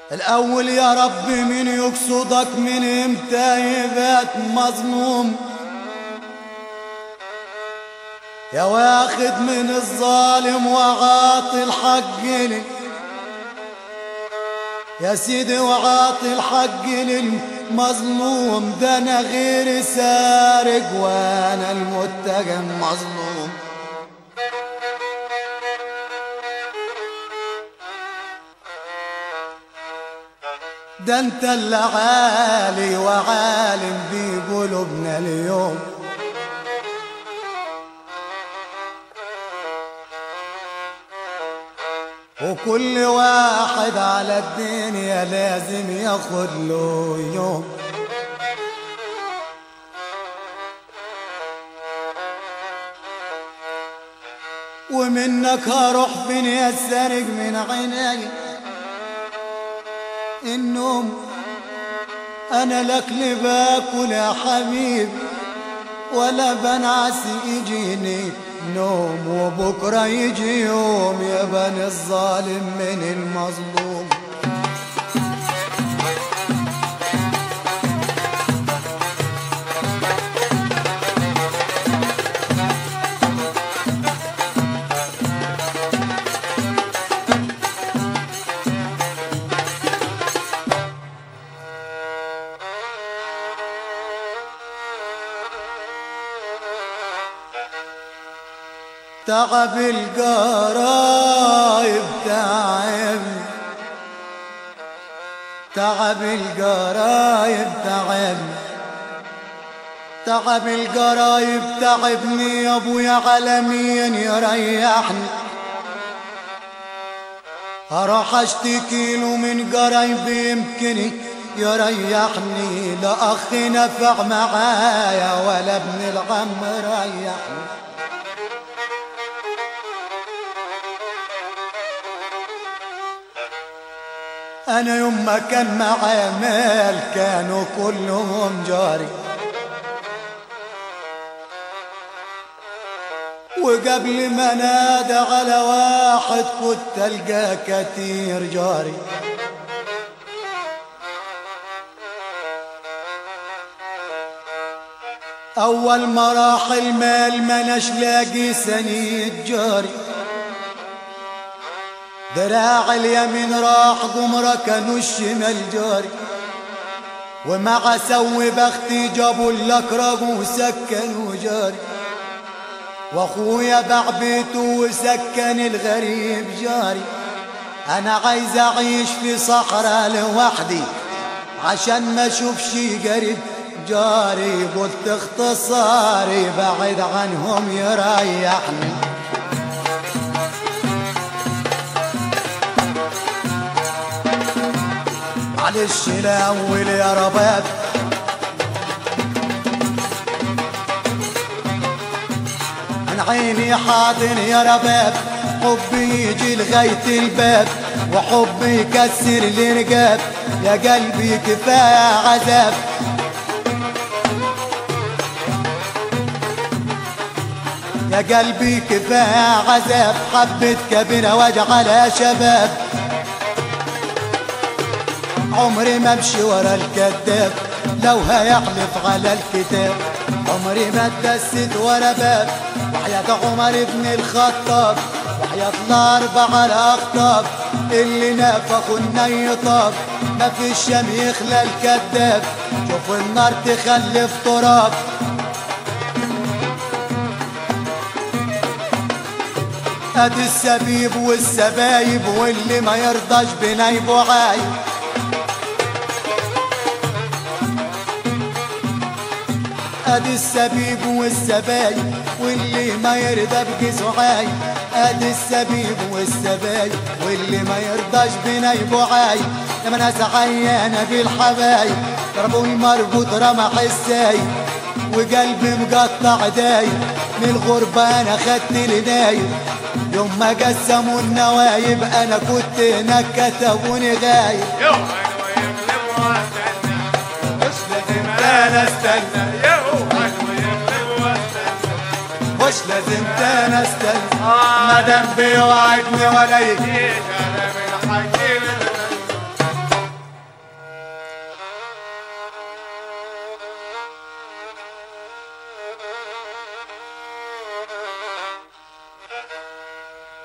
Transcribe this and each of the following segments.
الأول يا رب من يقصدك من امتى يبات مظلوم يا واخد من الظالم وعاطي الحق لي يا سيدي وعاطي الحق للمظلوم ده انا غير سارق وانا المتهم مظلوم ده انت اللي عالي وعالم بقلوبنا اليوم وكل واحد على الدنيا لازم ياخد له يوم ومنك هروح فين يا سارق من عيني النوم انا لك اللي باكل يا حبيب ولا بنعس يجيني نوم وبكره يجي يوم يا بني الظالم من المظلوم تعب القرايب تعب تعب القرايب تعب تعب القرايب تعبني يا ابويا على مين يريحني اروح اشتكي له من قرايبي يمكن يريحني لا اخ نفع معايا ولا ابن العم ريحني انا يوم ما كان معايا مال كانوا كلهم جاري وقبل ما نادى على واحد كنت القى كتير جاري اول ما راح المال ما لاقي سنيد جاري دراع اليمين راح قمرة كانوا الشمال جاري ومع سوي بختي جابوا الأكرم وسكنوا جاري واخويا باع بيته وسكن الغريب جاري انا عايز اعيش في صحراء لوحدي عشان ما اشوفش قريب جاري قلت اختصاري بعد عنهم يريحني معلش الاول يا رباب من عيني حاضن يا رباب حبي يجي لغاية الباب وحبي يكسر الرقاب يا قلبي كفاية عذاب يا قلبي كفاية عذاب حبة كبيرة واجعلها شباب عمري ما امشي ورا الكذاب لو هيحلف على الكتاب عمري ما اتدست ورا باب وحياة عمر بن الخطاب وحياة الأربعة الأخطاب اللي نفخوا النيطاب ما في الشام يخلى الكذاب شوف النار تخلف تراب ادي السبيب والسبايب واللي ما يرضاش بنايبه عايب ادي السبيب والسبايب واللي ما يرضى بجسه عايب ادي السبيب والسبايب واللي ما يرضاش بنايبه عايب لما ناس عيانة بالحبايب ضربوا المربوط رمح السايب وقلبي مقطع دايب من الغربة انا خدت النايب يوم ما قسموا النوايب انا كنت هناك كتبوني غايب يوم يغلب واستنى مش لازم انا استنى يوم يغلب واستنى مش لازم انا استنى ما دام بيوعدني ولا يجي جيش انا من حكي للغنى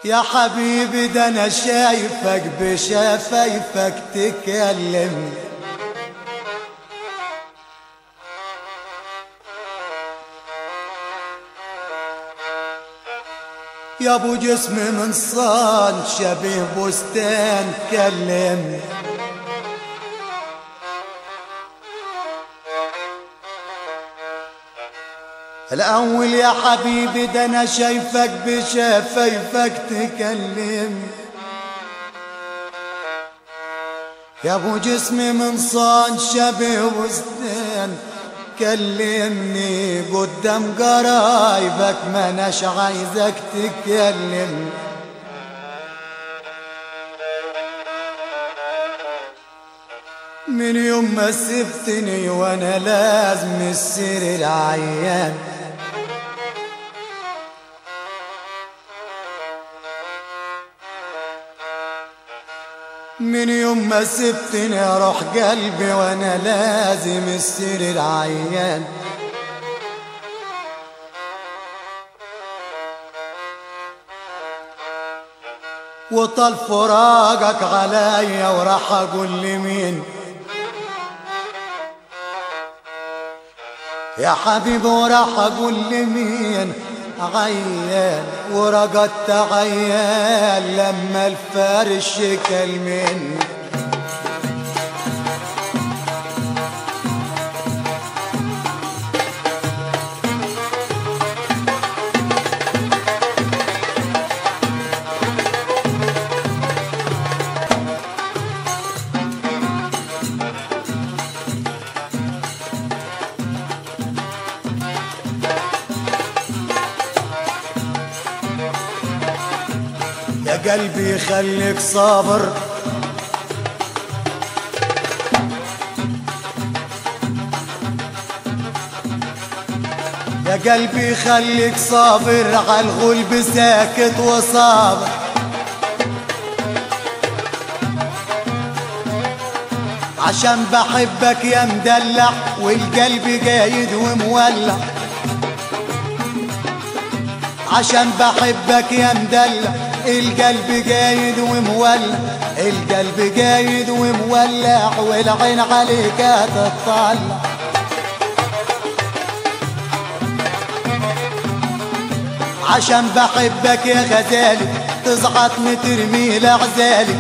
يا حبيبي ده انا شايفك بشفايفك تكلم يا ابو جسم من صان شبيه بستان كلم الاول يا حبيبي ده انا شايفك بشفايفك تكلم يا ابو جسم من صان شبه بستان كلمني قدام قرايبك ما اناش عايزك تتكلم من يوم ما سبتني وانا لازم السر العيان من يوم ما سبتني اروح قلبي وانا لازم السر العيان وطال فراقك عليا وراح اقول لمين يا حبيبي وراح اقول لمين عيان ورقدت عيان لما الفارش شكل مني يا قلبي خليك صابر يا قلبي خليك صابر على الغلب ساكت وصابر عشان بحبك يا مدلع والقلب قايد ومولع عشان بحبك يا مدلع القلب قايد ومولع القلب قايد ومولع والعين عليك تطلع عشان بحبك يا غزالي تزعطني ترمي لعزالي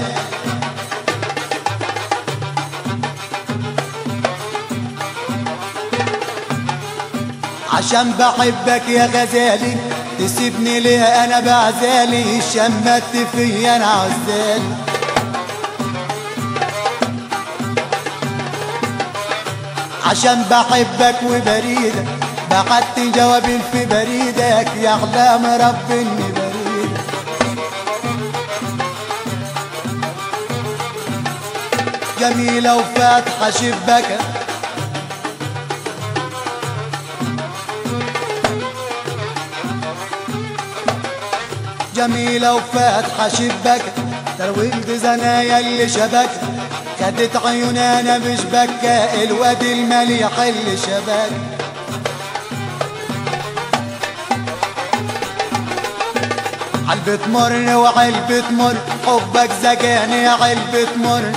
عشان بحبك يا غزالي تسيبني ليه انا بعزالي شمت فيا انا عزالي عشان بحبك وبريدك بعت جواب في بريدك يعلم رب اني بريدك جميلة وفاتحة شبكة جميلة وفاتحة شبك ترويج زنايا اللي شبك خدت عيون انا مش بكة الواد المليح اللي شبك علبة مر وعلبة مر حبك زجاني علبة مر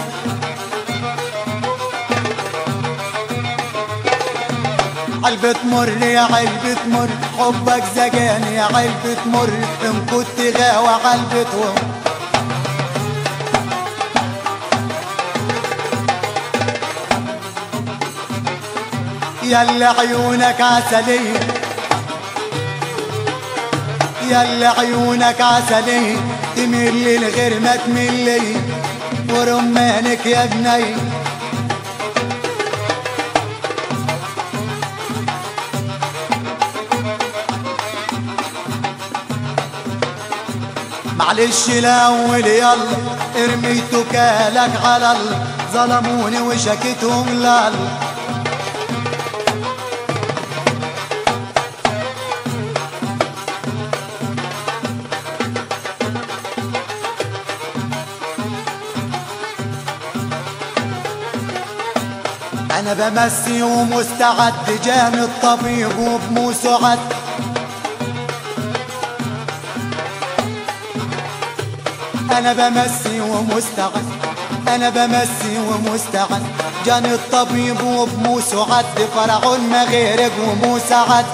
علبة مر يا علبة مر حبك زجاني يا علبة مر ان كنت غاوى علبة مر يلا عيونك عسلية يلا عيونك عسلية تميل للغير ما تميل لي ورمانك يا بني معلش الاول يلا ارميتو كالك على الله ظلموني وشكيتهم لله انا بمسي ومستعد جاني الطبيب وبموسه عد انا بمسي ومستعد انا بمسي ومستعد جاني الطبيب وبموس عد فرعون ما غيرك وموسى عد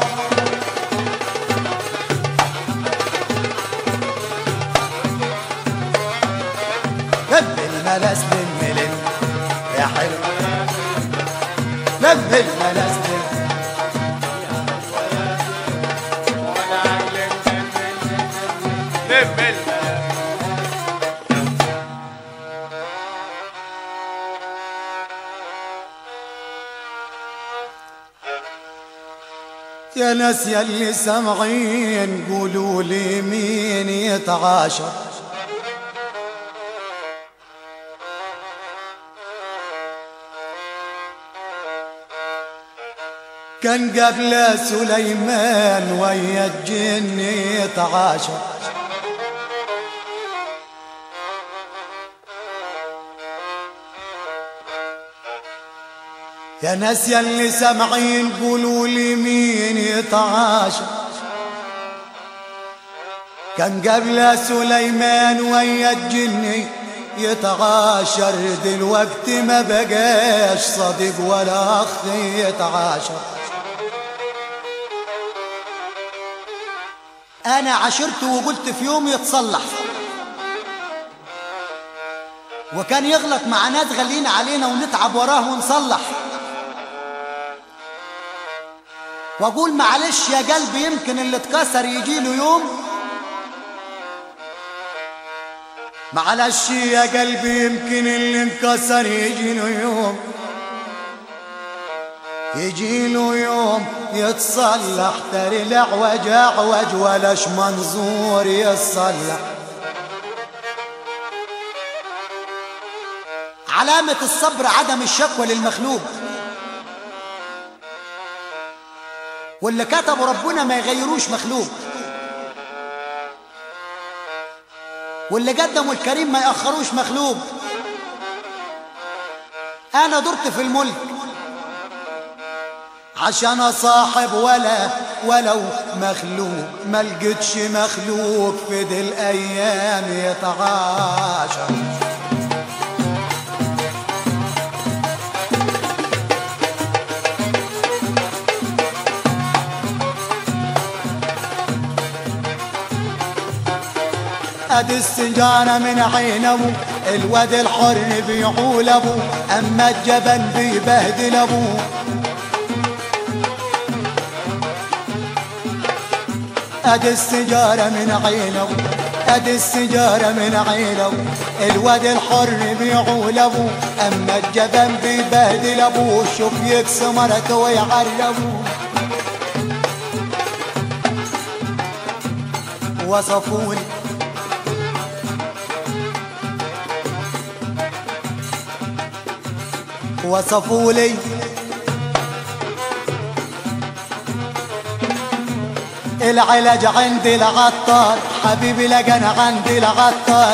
لم الملس لم لم يا حلو لم الملس لم وانا علمت لم الماء يا ناس يلي سامعين قولوا لي مين يتعاشر كان قبل سليمان ويا الجن يتعاشر يا ناس يلي سامعين قولوا لي مين يتعاشر كان قبل سليمان ويا الجن يتعاشر دلوقتي ما بقاش صديق ولا اخ يتعاشر انا عاشرته وقلت في يوم يتصلح وكان يغلط مع ناس غاليين علينا ونتعب وراه ونصلح واقول معلش يا قلبي يمكن اللي اتكسر يجيله يوم معلش يا قلبي يمكن اللي انكسر يجيله يوم يجيله يوم يتصلح تري الاعوج اعوج ولاش منظور يتصلح علامة الصبر عدم الشكوى للمخلوق واللي كتبه ربنا ما يغيروش مخلوق واللي قدمه الكريم ما يأخروش مخلوق أنا درت في الملك عشان أصاحب ولا ولو مخلوق ما لقيتش مخلوق في دي الأيام يتعاشر ادي السجارة من عين ابو الواد الحر بيعول ابو اما الجبل بيبهدل ابو ادي السجارة من عين ابو ادي السجارة من عين ابو الواد الحر بيعول ابو اما الجبل بيبهدل ابو شوف يكس مرته ويعربو وصفوني وصفوا لي العلاج عندي العطار حبيبي لقنا عندي العطار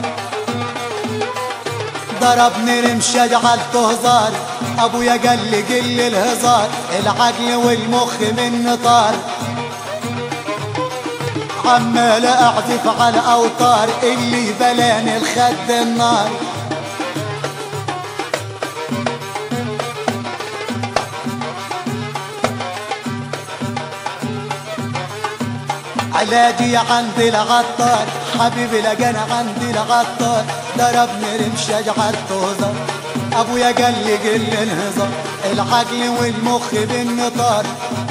ضربني رمش جعلته هزار ابويا قال لي قل الهزار العقل والمخ من طار عمال اعزف على الاوتار اللي بلاني الخد النار علاجي عندي العطار حبيبي لقانا عندي العطار ضربني رمشة جعلته هزار ابويا قال لي قل الهزار العقل والمخ بالنطار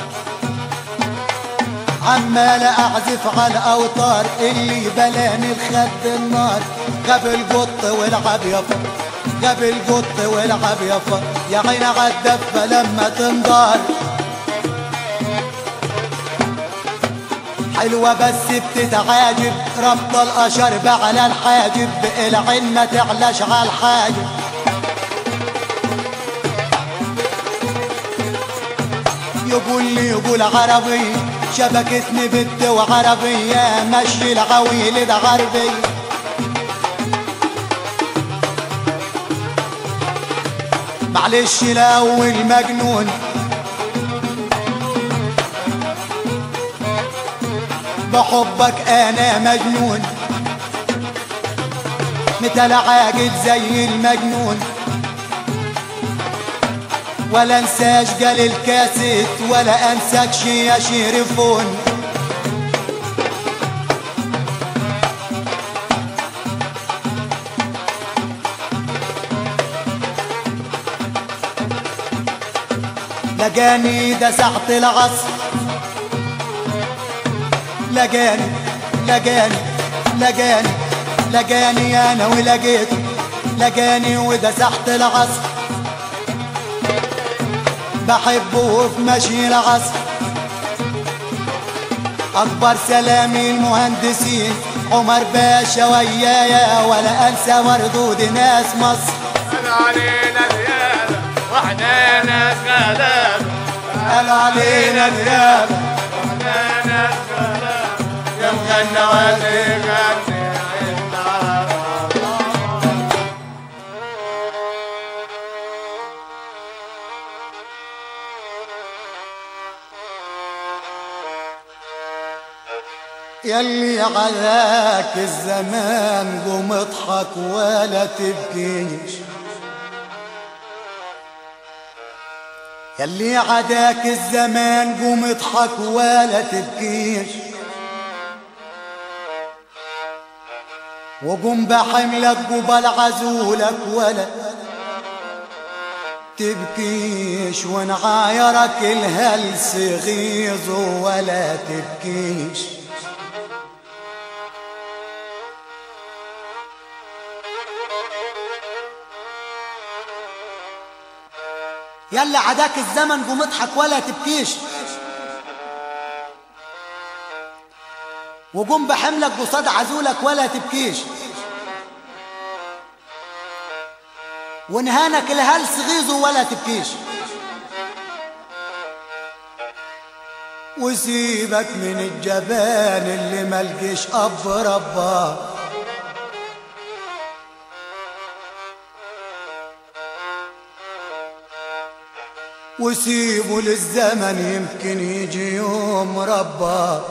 عمال اعزف على الاوتار اللي بلاني الخد النار غاب القط والعب يا فر غاب القط والعب يا فر يا عين عالدفة لما تنضار حلوة بس بتتعاجب ربط الأشرب على الحاجب العين ما تعلاش على الحاجب يقول لي يقول عربي شبكتني بنت وعربية مشي العويل ده غربي معلش الأول مجنون بحبك انا مجنون مثل عاقل زي المجنون ولا انساش قال الكاسيت ولا انساكش يا شريفون لقاني دسحت العصر لقاني لقاني لقاني لقاني انا ولقيته لقاني ودسحت العصر بحبه في مشي العصر اكبر سلامي المهندسين عمر باشا ويايا ولا انسى مردود ناس مصر انا علينا زيادة واحنا ناس غلابة قالوا علينا ديابه واحنا ناس غلابة يا مغنى وادي غني عنا يلي عذاك الزمان قوم اضحك ولا تبكيش يلي عداك الزمان قوم اضحك ولا تبكيش وقوم بحملك قبل عزولك ولا تبكيش ونعايرك الهلس غيظه ولا تبكيش يلا عداك الزمن قوم اضحك ولا تبكيش وقوم بحملك قصاد عزولك ولا تبكيش ونهانك الهلس غيظه ولا تبكيش وسيبك من الجبان اللي ملقيش اب رباه وسيبه للزمن يمكن يجي يوم رباه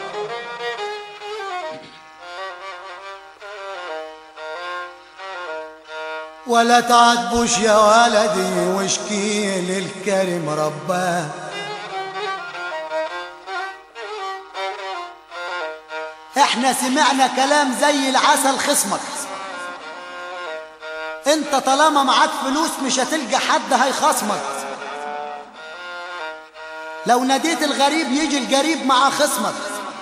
ولا تعاتبوش يا ولدي واشكي للكريم رباه احنا سمعنا كلام زي العسل خصمك انت طالما معاك فلوس مش هتلقى حد هيخصمك لو ناديت الغريب يجي القريب مع خصمك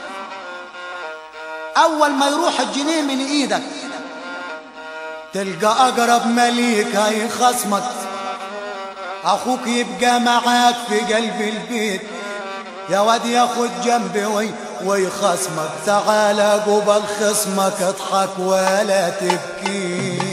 اول ما يروح الجنيه من ايدك تلقى اقرب مليك هيخصمك اخوك يبقى معاك في قلب البيت يا واد ياخد جنبي وي ويخصمك تعال قبل خصمك اضحك ولا تبكي